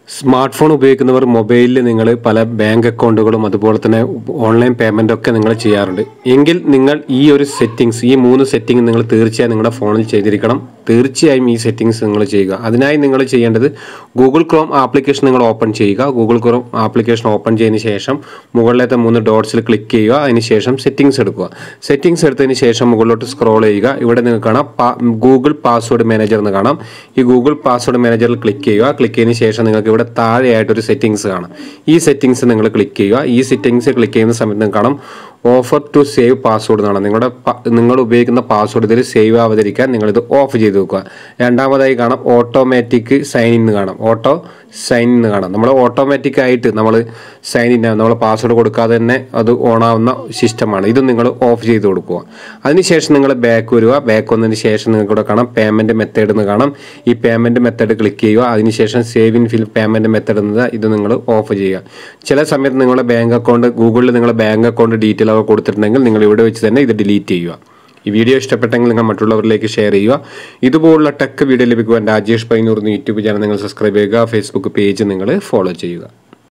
smart phone ഉപയോഗിക്കുന്നവർ മൊബൈലിൽ നിങ്ങൾ പല ബാങ്ക് അക്കൗണ്ടുകളും അതുപോലെ തന്നെ ഓൺലൈൻ പേയ്മെൻ്റ് ഒക്കെ നിങ്ങൾ ചെയ്യാറുണ്ട് എങ്കിൽ നിങ്ങൾ ഈ ഒരു സെറ്റിങ്സ് ഈ മൂന്ന് സെറ്റിംഗ് നിങ്ങൾ തീർച്ചയായും നിങ്ങളുടെ ഫോണിൽ ചെയ്തിരിക്കണം തീർച്ചയായും ഈ സെറ്റിങ്സ് നിങ്ങൾ ചെയ്യുക അതിനായി നിങ്ങൾ ചെയ്യേണ്ടത് ഗൂഗിൾ ക്രോം ആപ്ലിക്കേഷൻ നിങ്ങൾ ഓപ്പൺ ചെയ്യുക ഗൂഗിൾ ക്രോം ആപ്ലിക്കേഷൻ ഓപ്പൺ ചെയ്തതിന് ശേഷം മുകളിലത്തെ മൂന്ന് ഡോട്ട്സിൽ ക്ലിക്ക് ചെയ്യുക അതിന് ശേഷം സെറ്റിങ്സ് എടുക്കുക സെറ്റിങ്സ് എടുത്തതിന് ശേഷം മുകളിലോട്ട് സ്ക്രോൾ ചെയ്യുക ഇവിടെ നിങ്ങൾക്ക് കാണാം ഗൂഗിൾ പാസ്വേഡ് മാനേജർ എന്ന് കാണാം ഈ ഗൂഗിൾ പാസ്വേഡ് മാനേജറിൽ ക്ലിക്ക് ചെയ്യുക ക്ലിക്ക് ചെയ്തതിന് ശേഷം നിങ്ങൾക്ക് ഇവിടെ താഴെയായിട്ട് ഒരു സെറ്റിങ്സ് കാണാം ഈ സെറ്റിങ്സ് നിങ്ങൾ ക്ലിക്ക് ചെയ്യുക ഈ സെറ്റിങ്സ് ക്ലിക്ക് ചെയ്യുന്ന സമയത്ത് നിങ്ങൾക്ക് കാണാം ഓഫർ ടു സേവ് പാസ്വേഡ് എന്നാണ് നിങ്ങളുടെ പ- നിങ്ങൾ ഉപയോഗിക്കുന്ന പാസ്വേഡ് ഇതിൽ സേവ് ആവാതിരിക്കാൻ നിങ്ങളിത് ഓഫ് ചെയ്ത് വെക്കുക രണ്ടാമതായി കാണാം ഓട്ടോമാറ്റിക് സൈൻ ഇൻ കാണാം ഓട്ടോ സൈൻ ഇൻ കാണാം നമ്മൾ ഓട്ടോമാറ്റിക് ആയിട്ട് നമ്മൾ സൈൻ ഇൻ നമ്മൾ പാസ്വേഡ് കൊടുക്കാതെ തന്നെ അത് ഓൺ ആവുന്ന സിസ്റ്റമാണ് ഇത് നിങ്ങൾ ഓഫ് ചെയ്ത് കൊടുക്കുക അതിനുശേഷം നിങ്ങൾ ബാക്ക് വരിക ബാക്ക് വന്നതിന് ശേഷം നിങ്ങൾക്ക് ഇവിടെ കാണാം പേയ്മെന്റ് മെത്തേഡ് എന്ന് കാണാം ഈ പേയ്മെന്റ് മെത്തേഡ് ക്ലിക്ക് ചെയ്യുക അതിനുശേഷം save in fill payment method എന്നത് ഇത് നിങ്ങൾ ഓഫ് ചെയ്യുക ചില സമയത്ത് നിങ്ങളുടെ ബാങ്ക് അക്കൗണ്ട് ഗൂഗിളിൽ നിങ്ങളുടെ ബാങ്ക് അക്കൗണ്ട് ഡീറ്റെയിൽ ഒക്കെ കൊടുത്തിട്ടുണ്ടെങ്കിൽ നിങ്ങൾ ഇവിടെ വെച്ച് തന്നെ ഇത് ഡിലീറ്റ് ചെയ്യുക ഈ വീഡിയോ ഇഷ്ടപ്പെട്ടെങ്കിൽ നിങ്ങൾ മറ്റുള്ളവരിലേക്ക് ഷെയർ ചെയ്യുക ഇതുപോലുള്ള ടെക് വീഡിയോ ലഭിക്കുവാൻ രാജേഷ് പൈനൂർ എന്ന യൂട്യൂബ് ചാനൽ നിങ്ങൾ സബ്സ്ക്രൈബ് ചെയ്യുക ഫേസ്ബുക്ക് പേജ് നിങ്ങൾ ഫോളോ ചെയ്യുക